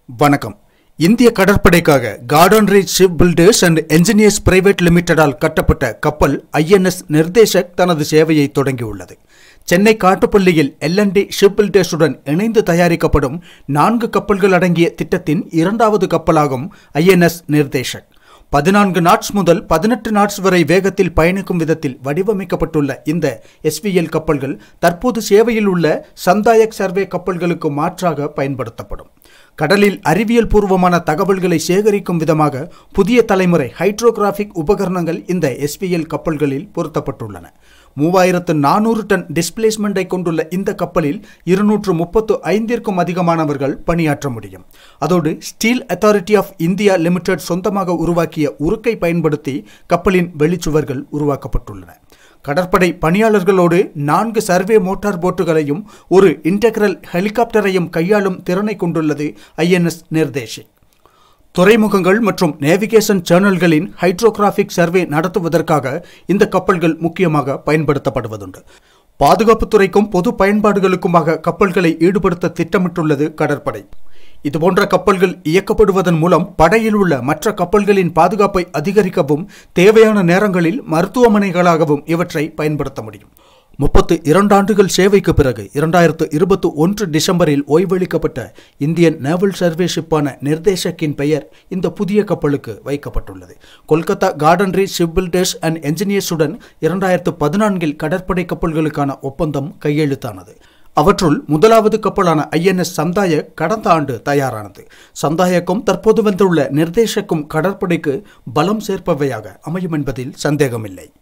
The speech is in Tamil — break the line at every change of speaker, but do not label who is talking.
வணக்கம் இந்திய கடற்படைக்காக Garden Reach Ship Builders and Engineers Private லிமிடெடால் கட்டப்பட்ட கப்பல் ஐஎன்எஸ் நிர்தேஷக் தனது சேவையை தொடங்கியுள்ளது சென்னை காட்டுப்பள்ளியில் எல்என்டி ஷிப் பில்டர்ஸுடன் இணைந்து தயாரிக்கப்படும் நான்கு கப்பல்கள் அடங்கிய திட்டத்தின் இரண்டாவது கப்பலாகும் ஐஎன்எஸ் நிர்தேஷக் பதினான்கு நாட்ஸ் முதல் பதினெட்டு நாட்ஸ் வரை வேகத்தில் பயணிக்கும் விதத்தில் வடிவமைக்கப்பட்டுள்ள இந்த எஸ்விஎல் கப்பல்கள் தற்போது சேவையில் உள்ள சந்தாயக் சர்வே கப்பல்களுக்கு மாற்றாக பயன்படுத்தப்படும் கடலில் அறிவியல் பூர்வமான தகவல்களை சேகரிக்கும் விதமாக புதிய தலைமுறை ஹைட்ரோகிராஃபிக் உபகரணங்கள் இந்த எஸ்விஎல் கப்பல்களில் பொருத்தப்பட்டுள்ளன மூவாயிரத்து நானூறு டன் டிஸ்பிளேஸ்மெண்ட்டை கொண்டுள்ள இந்த கப்பலில் இருநூற்று முப்பத்து ஐந்திற்கும் அதிகமானவர்கள் பணியாற்ற முடியும் அதோடு Steel Authority of India Limited சொந்தமாக உருவாக்கிய உருக்கை பயன்படுத்தி கப்பலின் வெளிச்சுவர்கள் உருவாக்கப்பட்டுள்ளன கடற்படை பணியாளர்களோடு நான்கு சர்வே மோட்டார் போட்டுகளையும் ஒரு இன்டெக்ரல் ஹெலிகாப்டரையும் கையாளும் திறனை கொண்டுள்ளது ஐஎன்எஸ் நிர்தேஷி துறைமுகங்கள் மற்றும் நேவிகேஷன் சேனல்களின் ஹைட்ரோகிராஃபிக் சர்வே நடத்துவதற்காக இந்த கப்பல்கள் முக்கியமாக பயன்படுத்தப்படுவதுண்டு பாதுகாப்புத்துறைக்கும் பொது பயன்பாடுகளுக்குமாக கப்பல்களை ஈடுபடுத்த திட்டமிட்டுள்ளது கடற்படை இதுபோன்ற கப்பல்கள் இயக்கப்படுவதன் மூலம் படையில் உள்ள மற்ற கப்பல்களின் பாதுகாப்பை அதிகரிக்கவும் தேவையான நேரங்களில் மருத்துவமனைகளாகவும் இவற்றை பயன்படுத்த முடியும் முப்பத்து இரண்டு ஆண்டுகள் சேவைக்கு பிறகு இரண்டாயிரத்து இருபத்தி ஒன்று டிசம்பரில் ஓய்வளிக்கப்பட்ட இந்தியன் நேவல் சர்வே ஷிப்பான நிர்தேஷக்கின் பெயர் இந்த புதிய கப்பலுக்கு வைக்கப்பட்டுள்ளது Kolkata Garden Reach Ship Builders and என்ஜினியர்ஸுடன் இரண்டாயிரத்து பதினான்கில் கடற்படை கப்பல்களுக்கான ஒப்பந்தம் கையெழுத்தானது அவற்றுள் முதலாவது கப்பலான ஐஎன்எஸ் சந்தாயக் கடந்த ஆண்டு தயாரானது சந்தாயக்கும் தற்போது வந்துள்ள நிர்தேஷக்கும் கடற்படைக்கு பலம் சேர்ப்பவையாக அமையும் என்பதில் சந்தேகமில்லை